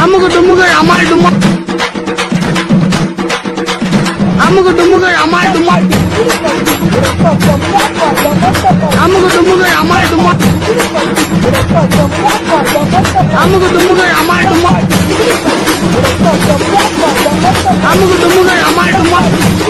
அமுகு டுமுகு அமால் டுமா அமுகு டுமுகு அமால் டுமா அமுகு டுமுகு அமால் டுமா அமுகு டுமுகு அமால் டுமா அமுகு டுமுகு அமால் டுமா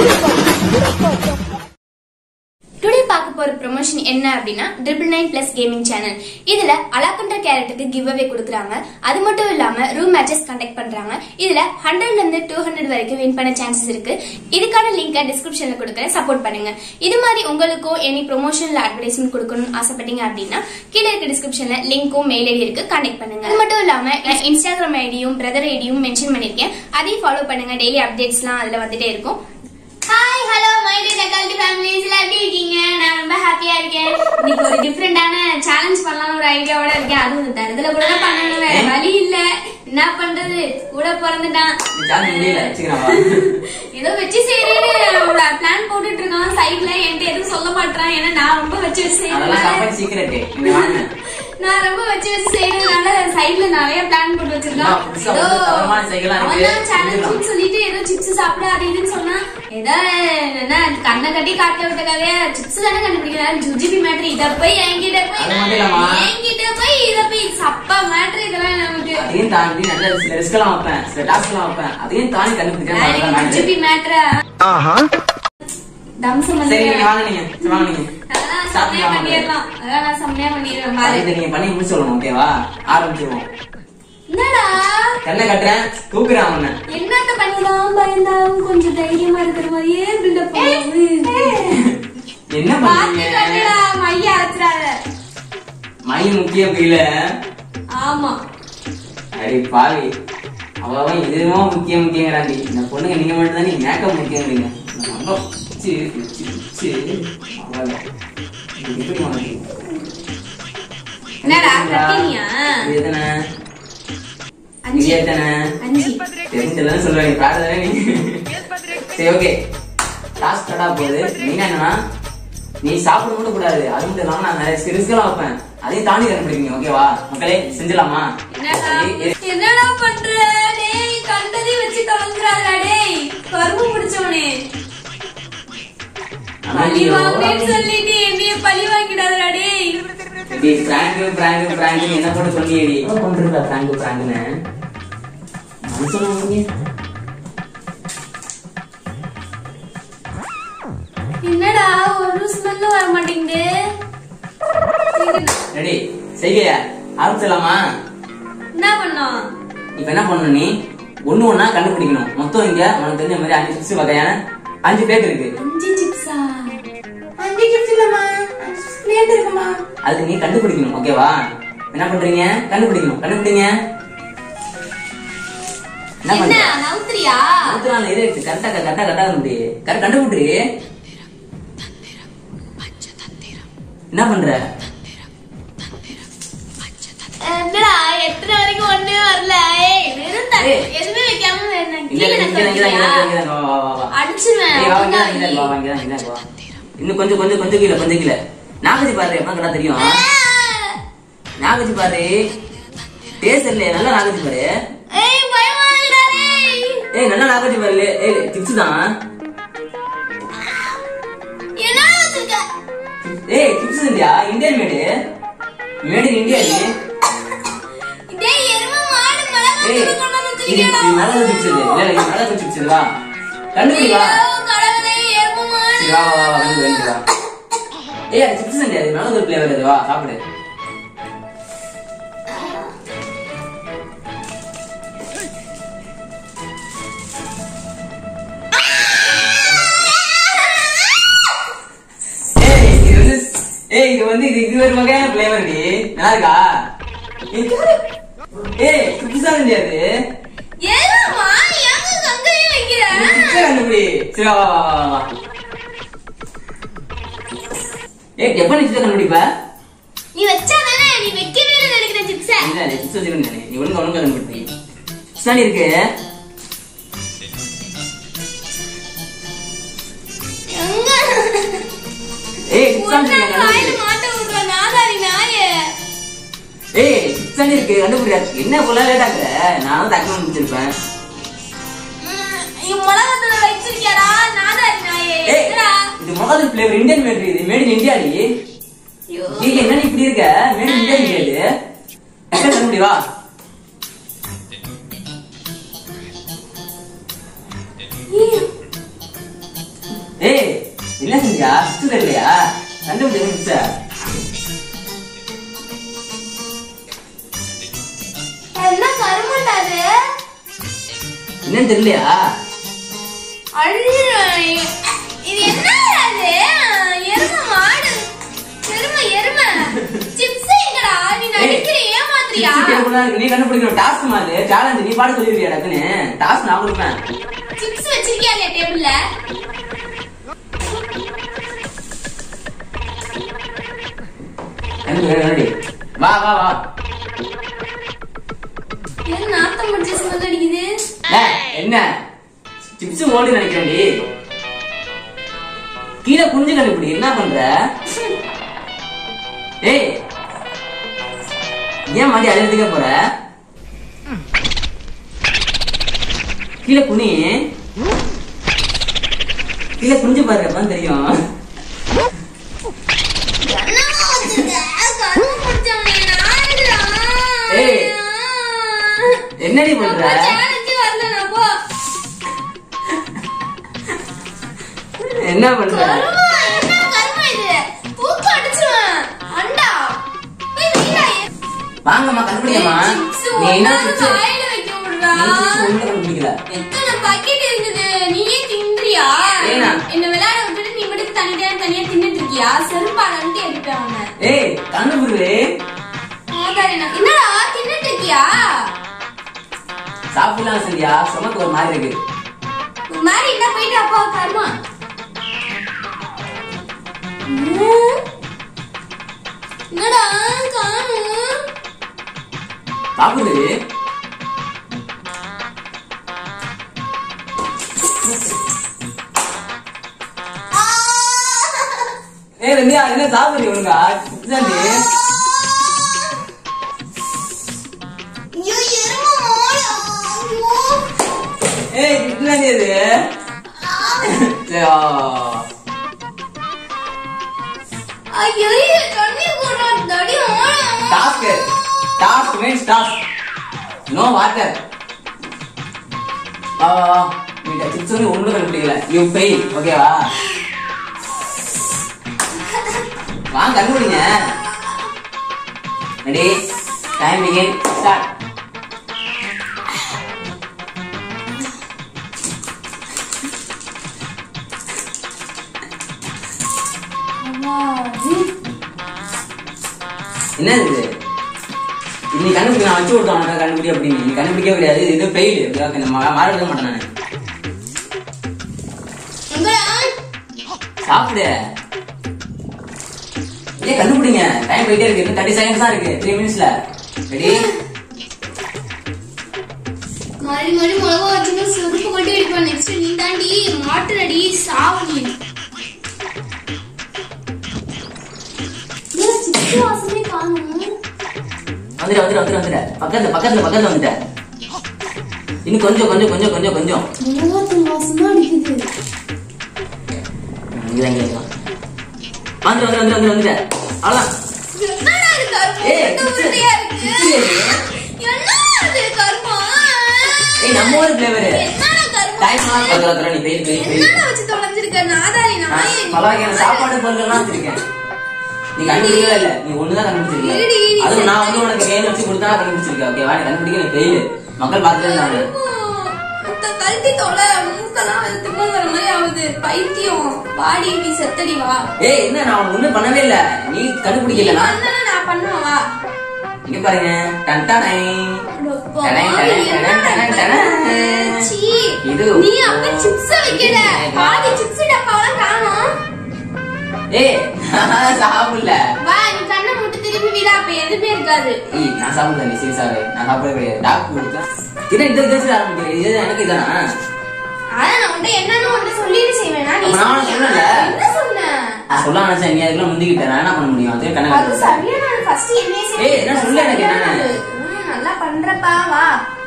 டுடே பார்க்க போற ப்ரொமோஷன் என்ன அப்படின்னா triple nine plus gaming channel இதுல அலாக்கண்ட கேரக்டருக்கு கிவ் அவே கொடுக்குறாங்க அது மட்டும் இல்லாம ரூம் மேட்சஸ் கண்டக்ட் பண்றாங்க இதுல ஹண்ட்ரட்ல இருந்து டூ ஹண்ட்ரட் வரைக்கும் வின் பண்ண சான்சஸ் இருக்கு இதுக்கான லிங்கை டிஸ்கிரிப்ஷன்ல கொடுக்குறேன் சப்போர்ட் பண்ணுங்க இது மாதிரி உங்களுக்கோ எனி ப்ரொமோஷன்ல அட்வர்டைஸ்மெண்ட் கொடுக்கணும்னு ஆசைப்பட்டீங்க அப்படின்னா கீழே இருக்க டிஸ்கிரிப்ஷன்ல லிங்க்கும் மெயில் ஐடி இருக்கு கனெக்ட் பண்ணுங்க அது மட்டும் இல்லாம என் இன்ஸ்டாகிராம் ஐடியும் பிரதர் ஐடியும் மென்ஷன் பண்ணிருக்கேன் அதையும் ஃபாலோ பண்ணுங்க டெய்லி அப்டேட்ஸ்லாம் அதுல வந்துட்டே இருக்கும் ஹாய் ஹலோ மை டே டெக்காலிட்டி ஃபேமிலிஸ்ல எப்படி இருக்கீங்க நான் ரொம்ப ஹாப்பியா இருக்கேன் இன்னைக்கு ஒரு டிஃப்ரெண்டான சேலஞ்ச் பண்ணலாம்னு ஒரு ஐடியாவோட இருக்கேன் அதுவும் இந்த தரத்துல கூட தான் பண்ணணும் வேற வழி இல்ல என்ன பண்றது கூட பிறந்துட்டான் சார்ஜ் முடியல வச்சுக்கிறேன் வா. ஏதோ வச்சு செய்யறேன்னு பிளான் போட்டுட்டு இருக்கான் சைட்ல என்கிட்ட எதுவும் சொல்ல மாட்டான் ஏன்னா நான் ரொம்ப வச்சு வச்சு அதெல்லாம் செய்யறதுனால கம்பெனி சீக்கிரட் நீங்க வாங்க நான் ரொம்ப வச்சு வச்சு செய்யறதுனால சைடுல நிறைய பிளான் போட்டு வச்சிருக்கான் அம்மா, புதுசா ஏதோ புதுசா தரமான சைக்கிளா இருக்கு. அவன்தான் சேலஞ்சுன்னு சொல்லிட்டு ஏதோ சிப்ஸ் சாப்பிட அது இதுன்னு சொன்னா ஏதோ என்ன கண்ணை கட்டி காட்ட விட்டக்காக சிப்ஸ் தானே கண்டுபிடிக்கிறாரு ஜுஜிபி மேட்ரு இத போய் என்கிட்ட போய் அது மட்டும் இல்லம்மா. என்கிட்ட போய் இத போய் சப்பா மேட்ரு இதெல்லாம் நமக்கு அதையும் தாண்டி நல்ல சில ரிஸ்க் எல்லாம் வைப்பேன் சில டாஸ்க் எல்லாம் வைப்பேன் அதையும் தாண்டி கண்டுபிடிக்கிறேன் ஜுஜிபி மேட்ரு ஆஹா தம்சம் சரி நீங்க வந்து வாங்க நீங்க சரி, வாங்க நீங்க அதெல்லாம் செம்மையா பண்ணிடலாம் அதெல்லாம் நான் செம்மையா பண்ணிடுவேன் பாரு இதை நீங்க பண்ணி முடிச்சு சொல்லணும் ஓகேவா ஆரம்பிச்சிருவோம் என்னடா கண்ணை கட்டுறேன் தூக்குறேன் அவனை என்னத்த பண்ணலாம் பயந்தாலும் கொஞ்சம் தைரியமா இருக்கிற மாதிரியே பில்டப் என்ன பாத்து பண்ணீங்க கட்டுடா மைய அரைச்சிடாத மை முக்கியம் இல்ல ஆமா அடி பாவி அவன் இதுவும் முக்கியம் முக்கியங்கிறாண்டி இந்த பொண்ணுங்க நீங்க மட்டும் தான் நீங்க மேக்கப் முக்கியங்கிறீங்க இந்த மண்டபம் பிச்சு, பிச்சு, பிச்சு. அவ்வளவுதான். இது எப்படி உனக்கு? என்னடா கட்டினியா இது எத்தனை? அஞ்சு இது எத்தனை? அஞ்சு தெரிஞ்சதெல்லாம் சொல்லுவேன் நீ பாடுறதே நீ சரி ஓகே டாஸ்க் ஸ்டார்ட் ஆக போகுது மெயினா என்னன்னா நீ சாப்பிட மட்டும் கூடாது அது மட்டும் இல்லாம நான் நிறைய சிறுசுலாம் வைப்பேன் அதையும் தாண்டி கண்டுபிடிப்பீங்க ஓகேவா மக்களே செஞ்சிடலாமா என்னடா சரி, இரு. என்னடா பண்ற டேய் கண்டதையும் வச்சு தொலைஞ்சிடாதடா டேய் கரும்பு பிடிச்சவனே பழி ஐயோ. வாங்கினேன்னு சொல்லிட்டு என்னைய பழி வாங்கிடாதடா டேய் இப்படி பிராங்கு பிராங்கு பிராங்கு என்ன கூட சொன்னியடி என்ன பண்றீங்களா பிராங்கு பிராங்குன்னு மனுஷனா நீங்க? என்னடா ஒரு ஸ்மெல்லும் வர மாட்டேங்குது ரெடி செய்ய ஆரம்பிச்சிடலாமா என்ன பண்ணோம் இப்ப என்ன பண்ணணும் நீ ஒண்ணு ஒண்ணா கண்டுபிடிக்கணும் மொத்தம் இங்க உனக்கு தெரிஞ்ச மாதிரி அஞ்சு சிப்ஸ் வகையான அஞ்சு பிளேட் இருக்கு அஞ்சு சிப்ஸா அஞ்சு சிப்ஸ் இல்லம்மா அஞ்சு பிளேட் இருக்குமா அதுக்கு நீ கண்டுபிடிக்கணும் ஓகேவா என்ன பண்றீங்க கண்டுபிடிக்கணும் கண்டுபிடிங்க என்ன என்ன பண்ற நவுத்திரியா அடுத்த இரு கரெக்டா கரெக்டா கரெக்டா முடி கரெக்ட் கண்டுபிடி என்ன பண்ற என்னடா எத்தனை வரைக்கும் ஒண்ணே வரல ஏய் வெறும் த- ஏய். எதுவுமே வைக்காம என்ன இங்க கீழே இங்க இங்க இங்க இங்க இங்க வா வா வா வா அடிச்சிருவேன் ஏய், வா, இங்க ஒழுங்கா தான், இங்க தான், வை. வா, இங்க தான், இங்க தான், வா. இன்னும் கொஞ்சம் கொஞ்சம் கொஞ்சம் கீழே கொஞ்சம் கீழே நாகஜி பாரு எப்ப கடா தெரியும் நாகஜி பாரு டேஸ்ட் இல்லையே நல்லா நாகஜி பாரு ஏய் பயமா இருக்குடா டேய் ஏய் நல்லா நாகஜி பாரு ஏய் சிப்ஸ் தான் என்ன வச்சிருக்க ஏய் சிப்ஸ் இல்லையா இந்தியன் மேடு மேடு இந்தியா இது டேய் எருமை மாடு மிளகா ஏய் தூள் கொண்டு வந்து இது வச்சிருக்கேடா. இது மிளகு சிப்ஸ் இது இல்ல இல்ல, இது மிளகு சிப்ஸ் இது வா கண்டுபிடி வா ஐயோ, கடவுளே, எருமை மாடு. சரி வா வா வா கண்டுபிடி கண்டுபிடி வா ஏய் அது சிப்ஸ் இல்லையா இது மிளகு ஃபிளேவர் இது வா சாப்பிடு ஏய் இது வந்து ஏய் இது வந்து இது இது ஒரு வகையான ஃபிளேவர் டி நல்லா இருக்கா ஏய் புதுசா இருந்தியாது எருமை, ஏங்க அங்கேயும் வைக்கிற? கண்டுபிடி சரி வா வா வா வா, வா ஏய் எப்ப நீ சிப்ஸ் கண்டுபிடிப்ப நீ வச்சாதானே நீ வைக்கவே இல்லை நினைக்கிற சிப்ஸ இல்ல இல்ல சிப்ஸ் வச்சிருக்கேன் நீ ஒழுங்கா ஒழுங்கா கண்டுபிடி சிப்ஸ் தானே இருக்கு எங்க ஏய் சிப்ஸ் தான் உன்னை வச்சிருக்கேன் வாயில கண்டுபிடி மாட்ட விடுற நாதாரி நாயே ஏய் சிப்ஸ் தானே இருக்கு கண்டுபிடியா என்ன போல லேட் ஆகுற நானும் தக்க முடிச்சிருப்பேன் மிளகாத்தூள் வச்சிருக்கியாடா நாதாரி நாயே ஏய் என்னடா இது முதல் ஃபிளேவர் இந்தியன் மேட் இது மேட் இன் இந்தியா டி ஐயோ. நீ என்ன நீ இப்படி இருக்க மேட் இன் இந்தியா இது என்ன சொல்ல முடியவா ஏய் என்ன செஞ்சா சிப்ஸ் தெரியலையா கண்டுபிடி சிப்ஸ் என்ன கருமண்டா அது என்னன்னு தெரியலையா ஐயோ, இது என்ன அது எருமை மாடு எருமை எருமை சிப்ஸ் எங்கடா நீ நடிக்கிற ஏமாத்துறியா சிப்ஸ் டேபிள் இருக்கு நீ கண்டுபிடிக்கணும் டாஸ்க் மாதிரி சேலஞ்ச் நீ பாட்டு சொல்லிருக்கியா டக்குன்னு டாஸ்க் நான் கொடுப்பேன் சிப்ஸ் வச்சிருக்கியா இல்லையா டேபிள்ல கண்டுபிடி கண்டுபிடி வா வா வா ஏன் நாத்தம் முடிச்ச ஸ்மெல் அடிக்குது ஏய், என்ன சிப்ஸ் ஓடி நினைக்கிறேன்டி கீழே குஞ்சு கண்டுபிடி என்ன பண்ற ஏய் ஏன் மாட்டி அழுதுக்க போற கீழே குனி கீழே குஞ்சு பாரு அப்பதான் தெரியும் என்னம்மா வச்சிருக்க? கருமம் பிடிச்சவனே, நாயுடுடா. ஏய், என்னடி பண்ற அப்பா challenge வரல, நான் போ. என்ன பண்ற கருமம், என்ன கருமம் இது? தூக்கு அடிச்சிருவேன். அண்டா. போய் வைடா. வாங்கம்மா கண்டுபிடிக்கம்மா ஏய், chips நீ என்ன ஒண்ணாவது சிப்ஸ் வாயில வைக்க விடுறா. நீ சிப்ஸ் ஒண்ணு கண்டுபிடிக்கல எத்தனை packet இருக்குது? நீயே தின்றியா? ஏனா? என்னை விளையாட விட்டுட்டு நீ மட்டும் தனியா தனியா தின்னுட்டு இருக்கியா செருப்பாலன்ட்டு அடிப்பேன் அவனை ஏய் கண்டுபிடி ஆதாரி நான்- என்னடா தின்னுட்டு இருக்கியா சாப்பிடலாம் சரியா சுமக்கு ஒரு மாதிரி இருக்கு ஒரு மாதிரி என்ன போயிட்டு அப்பா கருமா என்னடா காணும் சாப்பிடு ஏய் ரம்யா என்ன சாப்பிடு ஒழுங்கா இதுதாண்டி ஐயோ எருமை மாடு. ஐயோ. ஏய் இதுதாண்டி இது ஐயோ. ஐயோ இது தண்ணி போடுறா தடி மாடு. Task task means task no water வா வா வா நீ சிப்ஸ் வந்து ஒண்ணு கண்டுபிடிக்கல யூ ஃபெயில் ஓகேவா வாங்க கண்டுபிடிங்க ரெடி டைம் பிகின் ஸ்டார்ட் என்ன இது இது நீ கண்டுபிடி நான் வச்சு விட்டோம் உனக்கு கண்டுபிடி அப்படின்னு நீ கண்டுபிடிக்கவே கிடையாது இது ஃபெயில் மாறவே மாட்டேன் நான் எங்கடா? சாப்பிடு ஏன் கண்டுபிடிங்க டைம் போயிட்டே இருக்கு இன்னும் தேர்ட்டி செகண்ட்ஸ் தான் இருக்கு த்ரீ மினிட்ஸ்ல ரெடி மறுபடி மறுபடி மிளகா வச்சுட்டு சுருக்கு மட்டும் அடிப்பேன் நெக்ஸ்ட் நீ தாண்டி மாட்டுனடி சாவு நீ ஏன் சிப்ஸ் வாசமே காணும் வந்துடு வந்துடு வந்துடு வந்துடு பக்கத்துல பக்கத்துல பக்கத்துல வந்துட்ட இன்னும் கொஞ்சம் கொஞ்சம் கொஞ்சம் கொஞ்சம் கொஞ்சம் மிளகாத்தூள் வாசமா அடிக்குது இங்கதான் இங்க இருக்கலாம். வந்துடு வந்துடு வந்துடு வந்துடு அவ்வளோதான் என்னடா இது கருப்பு ஏய், உருண்டை சிப்ஸ். உருண்டையா இருக்கு சிப்ஸ். என்னடா இது கருப்பா ஏய் நம்ம ஊர் ஃபிளேவர் என்னடா கருப்பா டைம் பக்கத்துல தர நீ பெயில் பெயில் பெயில் என்னடா வச்சு தொலைஞ்சிருக்க நாதாரி நாயே பல வகையான சாப்பாடு பொருட்கள்லாம் வச்சிருக்கேன் நீ கண்டுபிடிக்கவே இல்ல நீ ஒண்ணுதான் கண்டுபிடிச்சிருக்க ஏடி, நீ அதுவும் நான் வந்து உனக்கு கையில வச்சு கொடுத்தா கண்டுபிடிச்சிருக்க ஓகேவா நீ கண்டுபிடிக்க நீ பெயில் மக்கள் பார்த்துட்டு இருந்தாங்க முத்த கழட்டி தொலை மூக்கெல்லாம் வந்து திமுங்கிற மாதிரி ஆகுது பைத்தியம் பாடி நீ செத்தடி வா ஏய் என்ன நான் உனக்கு ஒண்ணும் பண்ணவே இல்ல நீ நீ கண்டுபிடிக்கலனா பண்ணனா நான் பண்ணுவேன் வா இங்க பாருங்க டன்டானை அடப்பா, டடை, டடை, என்னடா டடை, இது? டடை. சீ. இது. நீ அப்ப சிப்ஸ் வைக்கல பாதி சிப்ஸ் டப்பாவெல்லாம் காணோம் ஏய் நான் சாப்பிடல வா நீ கண்ணை மட்டும் திரும்பி விடா அப்ப எதுவுமே இருக்காது ஏய் நான் சாப்பிடல நீ சீரியஸாவே நான் சாப்பிடவே கிடையாது டாக்டர் கொடுத்தா என்ன இந்த பேச ஆரம்பிக்கிறேன் இது எனக்கு இதானா அதான் நான் உன்ட்ட என்னன்னு உன்ட்ட சொல்லிட்டு செய்வேனா நீ அப்ப நான் சொன்னியா? சொல்லல. என்ன சொன்ன நான் சொல்ல நினைச்சேன் நீ அதுக்குள்ள முந்திக்கிட்ட நான் என்ன பண்ண முடியும் அதே அது கணக்கு சரியா நான் ஃபர்ஸ்ட் என்னைய சேர்த்து ஏய், என்ன சொல்லு எனக்கு என்னன்னு? ம், நல்லா பண்றப்பா வா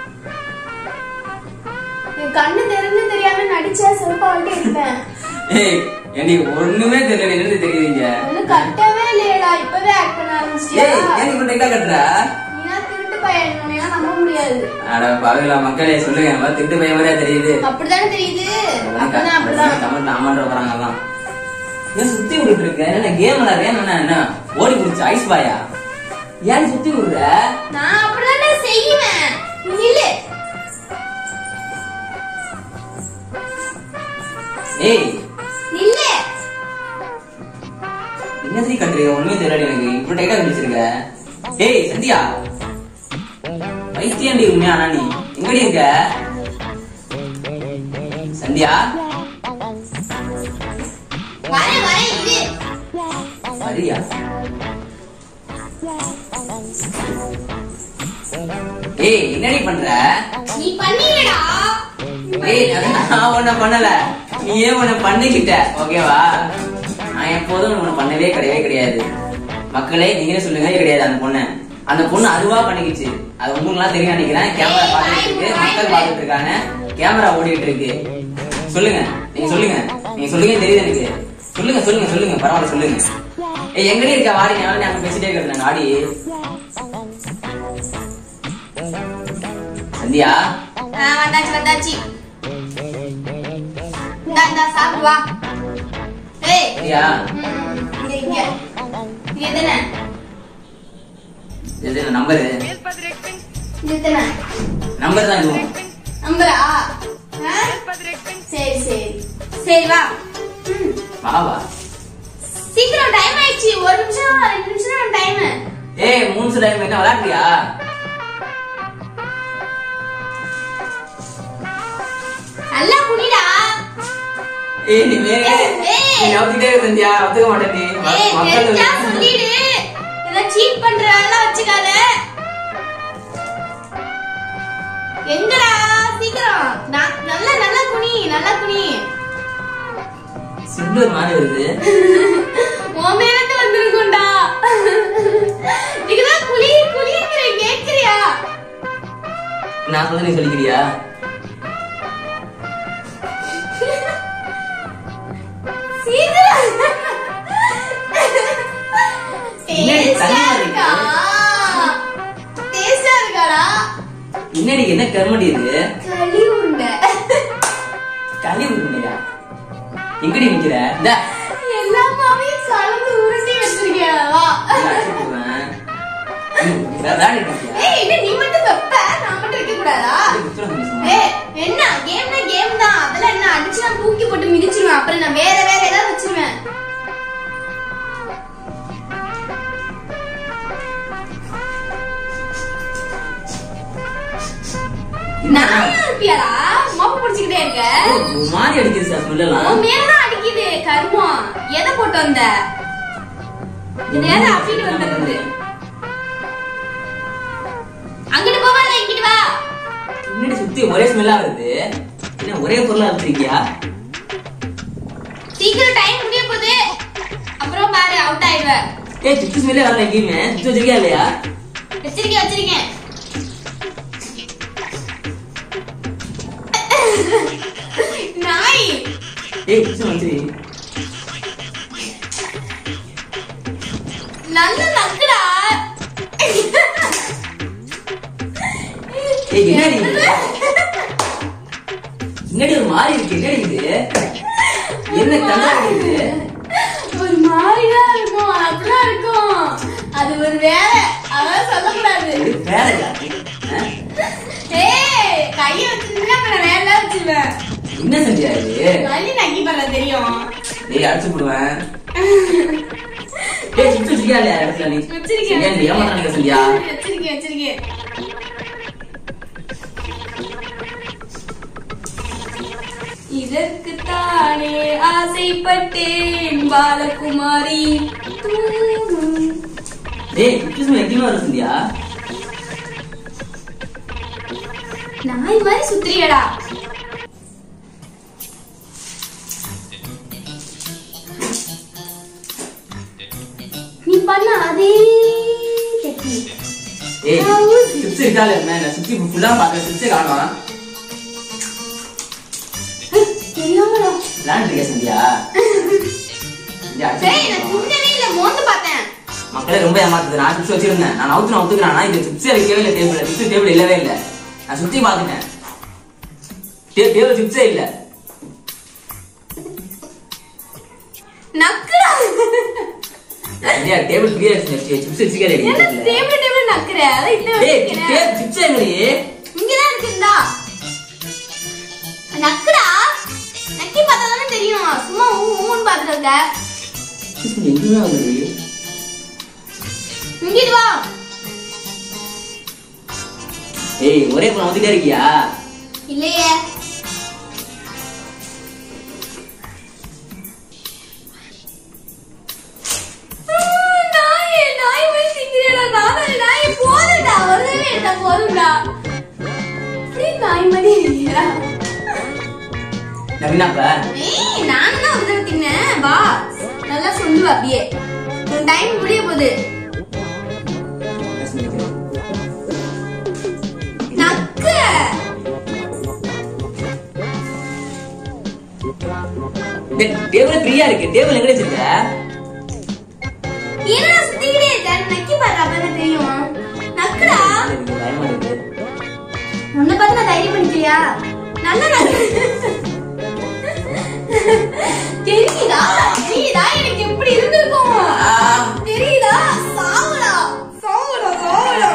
என் கண்ணு தெரிஞ்சு தெரியாம நடிச்சா செருப்பா வந்து இருப்பேன் ஏய் எனக்கு ஒண்ணுமே தெரியல என்னது தெரியுதுங்க ஒன்னும் கட்டவே இல்லையடா இப்பவே ஆக்ட் பண்ண ஆரம்பிச்சிட்டியா ஏய் ஏன் இப்ப டைட்டா கட்டுற நீனா திருட்டு பையன் உன்னையெல்லாம் நம்ப முடியாது அட பாவிகளா மக்களே சொல்லுங்க நம்ம திட்டு பையன் மாதிரியா தெரியுது அப்படிதானே தெரியுது அப்பதான் அப்படிதான் கமெண்ட்ல ஆமான்ற போறாங்க எல்லாம் ஏன் சுத்தி விட்டுட்டு இருக்க என்ன கேம் விளையாடுற என்ன என்ன ஓடி புடிச்சு ஐஸ் பாயா ஏன் சுத்தி விடுற நான் அப்படிதானே செய்வேன் நீ நில்லு ஏய் நில்லு என்னது கட்டுறீங்க ஒண்ணுமே தெரியல எனக்கு இப்படி டைட்டா கட்டிச்சிருக்க ஏய் சந்தியா வைத்தியாண்டி உண்மையா ஆனா நீ எங்கடி இருக்க சந்தியா வரேன் வரேன் இரு சரியா ஏய் என்னடி பண்ற நீ பண்ணீங்கடா ஏய் அது நான் உன்னை பண்ணல நீ ஏன் உன்னை பண்ணிக்கிட்ட ஓகேவா நான் எப்போதும் உன்னை பண்ணவே கிடையவே கிடையாது மக்களே நீங்களே சொல்லுங்க இது கிடையாது அந்த பொண்ணு அந்த பொண்ணு அதுவா பண்ணிக்கிச்சு அது உங்களுக்கு எல்லாம் தெரியும் நினைக்கிறேன் கேமரா ஏய், பார்த்துட்டு இருக்கு வாய் மக்கள் மூடு. பார்த்துட்டு இருக்காங்க கேமரா ஓடிட்டு இருக்கு சொல்லுங்க நீங்க சொல்லுங்க நீங்க சொல்லுங்க தெரியுது எனக்கு சொல்லுங்க சொல்லுங்க சொல்லுங்க பரவாயில்ல சொல்லுங்க ஏய் எங்கடி இருக்க வாடி நான் அங்க பேசிட்டே இருக்கிறேன் ஆடி சந்தியா ஆ, வந்தாச்சு வந்தாச்சு இந்தா இந்தா சாப்பிடு வா ஏய் சந்தியா ம், இங்க இங்க இங்க எத்தனை இது நம்பரு இது எத்தனை நம்பர் தான் இதுவும் நம்பரா ஆ? சரி சரி சரி வா ம், வா வா சீக்கிரம் டைம் ஆயிடுச்சு ஒரு நிமிஷம் ரெண்டு நிமிஷம் டைம் ஏய் மூணு டைம் என்ன விளையாடுறியா நல்லா குடிடா ஏய் நீ மே ஏய். நீ நம்பிட்டே இருந்தியா ஒத்துக்க மாட்டேன் நீ ஏய் மக்கள் தெரிஞ்சா சொல்லிடு ஏதோ சீட் பண்ற வேலை வச்சுக்காத எங்கடா சீக்கிரம் நான் நல்லா நல்லா குனி நல்லா குனி சிந்து ஒரு மாதிரி வருது உன் மேலத்து வந்திருக்கும்டா இதுதான் குளி குளிங்கிற கேக்குறியா நான் சொல்ல நீ சொல்லிக்கிறியா சீக்கிரம் என்னடி டேஸ்டா தனியா இருக்கா இருக்கு? டேஸ்டா இருக்காடா என்னடி என்ன கருமடி இது களி உருண்டை களி உருண்டையா எங்கடி நிக்கிற இந்த எல்லா மாவையும் கலந்து உருட்டி வச்சிருக்கியாவா விளையாடிட்டு இருக்கியா ஏய் என்ன நீ மட்டும் வெப்ப நான் மட்டும் வைக்க கூடாதா ஏய், குத்துற கொஞ்சம் சும்மா. ஏய் என்ன கேம்னா கேம் தான் அதெல்லாம் என்ன அடிச்சு நான் தூக்கி போட்டு மிதிச்சிருவேன் அப்புறம் நான் வேற வேற ஏதாவது வச்சிருவேன் நான் இருப்பியாடா மோப்ப பிடிச்சுக்கிட்டே இருக்க ஒரு மாதிரி அடிக்குது சார் சொல்லலாம் உன் மேலதான் அடிக்குது கருமம் எதை போட்டு வந்த இந்த நேரம் அப்பிட்டு வந்துடுறது அங்கிட்டு போவாத இங்கிட்டு வா முன்னாடி சுத்தி ஒரே ஸ்மெல்லா வருது என்ன ஒரே பொருளா வச்சிருக்கியா சீக்கிரம் டைம் முடிய போகுது அப்புறம் பாரு அவுட் ஆயிடுவ ஏய் சுத்தி ஸ்மெல்லே வரல எங்கேயுமே சுத்தி வச்சிருக்கியா இல்லையா வச்சிருக்கேன் வச்சிருக்கேன் நாய் ஏய் சுத்தி வச்சிரு நல்ல நக்குடா ஏய் என்னடி இது? என்னடி ஒரு மாதிரி இருக்கு என்னடி இது என்ன கண்ணாடி இது ஒரு மாதிரிதான் இருக்கும் அப்படிதான் இருக்கும் அது ஒரு வேலை அதான் சொல்லக்கூடாது இது வேலையா ஆ? ஏய் கைய வச்சிருந்தா அப்புறம் வேலை வச்சிருவேன் என்ன செஞ்சியா இது வலி நக்கி பண்ண தெரியும் டேய் அடிச்சு போடுவேன் ஏய் சுத்தி வச்சிருக்கியா இல்லையா இடத்துல நீ வச்சிருக்கேன் சரியா நீ ஏமாத்தானுங்க செஞ்சியா வச்சிருக்கேன் வச்சிருக்கேன் இதற்குத்தானே ஆசைப்பட்டேன் பாலகுமாரி டேய் சுத்தி ஸ்மெல் எங்கேயுமே வர செஞ்சியா நாய் மாதிரி சுத்திரியடா நீ பண்ண அதே சிப்ஸ் இருக்கா இல்ல நான் சுத்தி ஃபுல்லா பாக்குறேன் சிப்ஸே காணோம் தெரியாமடா விளையாண்டுருக்கேன் சந்தியா சந்தியா, சரி நான் துண்டவே இல்ல மோந்து பார்த்தேன் மக்களே ரொம்ப ஏமாத்துது நான் சிப்ஸ் வச்சிருந்தேன் நான் அவுத்து ஒத்துக்கிறேன் ஆனா இந்த சிப்ஸே வைக்கவே இல்லை டேபிள் சிப்ஸ் டேபிள் இல்லவே இல்லை நான் சுத்தி பார்த்துட்டேன் டேபிள் சிப்ஸே இல்ல நக்குறா சந்தியா டேபிள் ஃப்ரீயா சிப்ஸ் வச்சுக்கே ரெடி என்ன டேபிள் டேபிள் நக்குற அதான் இல்ல ஏய் வச்சிருக்கிறேன் சிப்ஸ் எங்கடி இங்கதான் இருக்குந்தா நக்குடா நக்கி பார்த்தா தானே தெரியும் சும்மா ஊ ஊன்னு பார்த்துட்டு இருக்க சிப்ஸ் எங்கேயுமே வந்துடி இங்கிட்டு வா ஏய் ஒரே பணம் வந்துட்டே இருக்கியா இல்லையே நாயே, நாய் மாதிரி திங்கிறேடா. நானும் நாய் போதும்டா. ஒரு தடவை எடுத்தா போதும்டா. அப்படியே நாய் மாதிரி இருக்கியா? நவீனாப்ப ஏய், நானும் தான் ஒரு தடவை தின்னேன். வா, நல்லா சொல்லுவ அப்படியே உன் டைம் முடிய போகுது நக்கு டேபிள் ஃப்ரீயா இருக்கு டேபிள் எங்க வச்சிருக்க என்ன சுத்திக்கிட்டே இருக்க நக்கி பாரு அப்பதான் தெரியும் நக்குடா எனக்கு பயமா இருக்கு உன்னை பார்த்து நான் தைரியம் பண்ணிக்கிறியா நல்ல நக்கு தெரியுதா தெரியுதா எனக்கு எப்படி இருந்திருக்கும் ஆ. தெரியுதா சாவுடா சாவுடா சாவுடா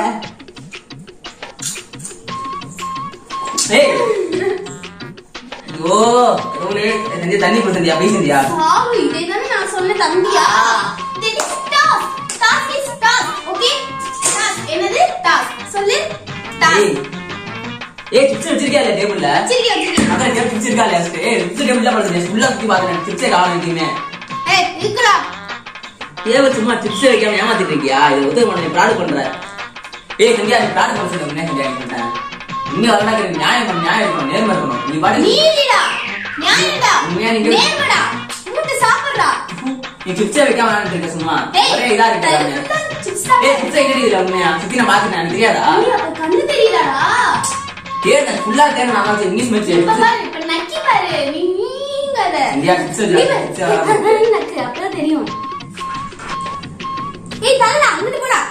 ஏய் ஐயோ கடவுளே, எனக்கு தண்ணி கொடுத்தியா பேசிந்தியா சாவு இதே தானே நான் சொன்ன தம்பியா தெரி toss toss is toss okay toss என்னது டாஸ் சொல்லு டாஸ் ஏய் ஏய் சிப்ஸ் வச்சிருக்கியா இல்ல டேபிள்ல வச்சிருக்கேன் வச்சிருக்கேன் அதான் டேபிள் சிப்ஸ் இருக்கா இல்லையா ஏய் சிப்ஸ் டேபிள்ல படுத்து ஃபுல்லா சுத்தி பாக்குறேன் சிப்ஸே காணும் எங்கேயுமே ஏய் இருக்குடா டேபிள் சும்மா சிப்ஸ் வைக்காம ஏமாத்திட்டு இருக்கியா இது ஒத்துக்க மாட்டேன் ப்ராட் பண்ற ஏய் சந்தியா நீ ப்ராட் பண்ண சொல்லு என்ன சந்தியா நீ பண்ண இங்க வரனா நியாயம் பண்ண நியாயம் இருக்கணும் நேர்மை இருக்கணும் நீ பாட்டு நீ இல்லடா நியாயம்டா உண்மையா நீங்க- நேர்மடா மூட்டு சாப்பிடுறா நீ சிப்ஸே வைக்காம விளையாண்டுட்டு இருக்க சும்மா டேய் ஒரே இதா இருக்கு எல்லாமே. சிப்ஸ் ஏய் சிப்ஸ் எங்க இதுல உண்மையா சுத்தி நான் பாத்துட்டேன் எனக்கு தெரியாதா கண்ணு தெரியலடா கேட்டேன் ஃபுல்லா கேட்டேன் நான் வந்து இங்கிலீஷ் மேட்ச் இப்ப பாரு இப்ப நக்கி பாரு நீ நீங்காத இந்தியா chips நீ இல்ல, பாரு. chips ஆ. ஏய், நக்கு அப்பதான் தெரியும் ஏய் தள்ளடா அங்கிட்டு போடா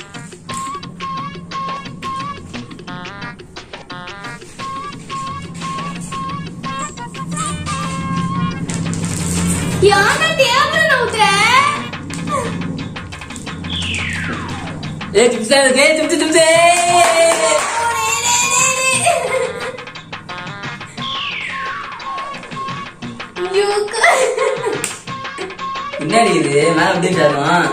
யானை டேபிள் நவுத்துற ஏய் சிப்ஸ் இருக்கு சிப்ஸ் சிப்ஸ் என்னடி இது மேல அப்படியே சேரும்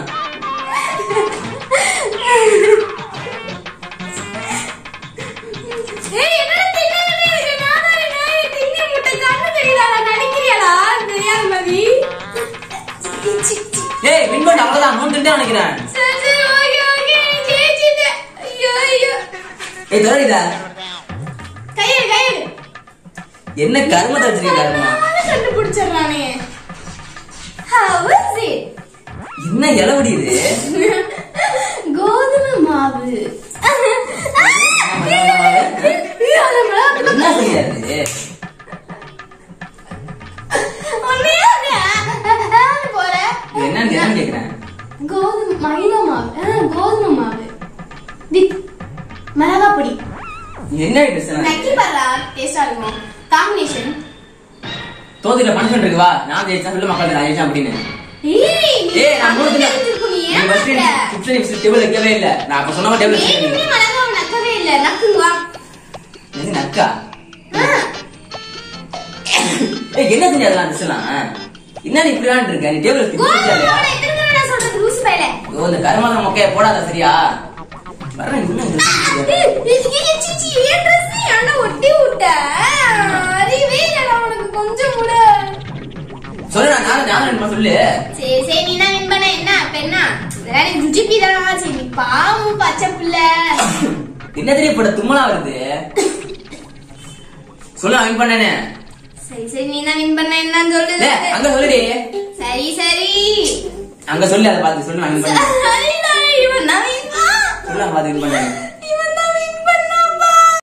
ஏய், என்னடா தின்னாலே இருக்கு? நானாலே நாயை தின்னி முட்டை கண்ணு தெரியலடா, நடிக்கிறியாடா? தெரியாத மாதிரி. சி, சி, சி. ஏய் வின் பண்ண அவ்வளவுதான் மூணு திண்டே நினைக்கிறேன் சரி, சரி, ஓகே, ஓகே, ஜெயிச்சிட்டேன். ஐயோ, ஐயோ. ஏய் தொடரிதா கையெடு, கையெடு. என்ன கருமத்தை வச்சிருக்க கருமா நானே கண்டுபிடிச்சிடுறானே. How is it? என்ன இளவடி இது கோதுமை மாவு என்ன செய்யாது போற இது என்னன்னு என்னன்னு கேக்குறேன் கோதுமை மைதா மாவு ஆ, கோதுமை மாவு வித் மிளகா பொடி இது என்ன ட்ரெஸ் நக்கி பாரா டேஸ்டா இருக்கும் காம்பினேஷன் தோதில பனிஷ்மெண்ட் இருக்கு வா நான் ஜெயிச்சா சொல்லு மக்கள் நான் ஜெயிச்சேன் அப்படின்னு ஏய் நீ ஏய் நான் மூணு திண்டே தெரிஞ்சிருக்கும், நீ நீ ஃபர்ஸ்ட் ஏமாத்துற. சிப்ஸ் நீ டேபிள் வைக்கவே இல்ல நான் அப்ப சொன்ன மாதிரி டேபிள் வேணும்னே வச்சிருக்கேன் மிளகா நக்கவே இல்ல நக்குங்க வா இது நக்கா ஆ, ஏய் என்ன செஞ்ச அதெல்லாம் ட்ரெஸ்லாம் என்ன நீ இப்படி விளையாண்டு இருக்க நீ டேபிள் கோதுமை வச்சிருக்கியா இல்லையா மாவுல எத்தனை தடவை நான் சொல்றது லூசு பயலே ஐயோ, இந்த கருமாந்திர மொக்கைய போடாத சரியா வரேன் இன்னும் dress இருக்குது. ஏய், இது- இது சிச்சி, என் dress நீ அண்ணா ஒட்டி விட்ட. அறிவே இல்லடா உனக்கு கொஞ்சம் கூட. சொல்லு நான் நானும் ஞாபகம் இருக்குமா சொல்லு சரி, சரி, நீ தான் win பண்ண, என்ன? அப்ப என்ன? இதெல்லாம் எனக்கு ஜுஜிபி தானா? சரி, நீ பாவம் பச்சை பிள்ளை. என்ன தெரிய போட தும்மலா வருது சொல்லு நான் வின் பண்ணேன்னு சரி, சரி, நீ தான் win பண்ண, என்னன்னு சொல்லுது? ஏய், அங்க சொல்லுடி சரி, சரி. அங்க சொல்லு அதை பார்த்து சொல்லு நான் வின் பண்ணேன் சரிடா, இவன் தான் win. ஆ. சொல்லு நான் பார்த்து வின் பண்ணேன்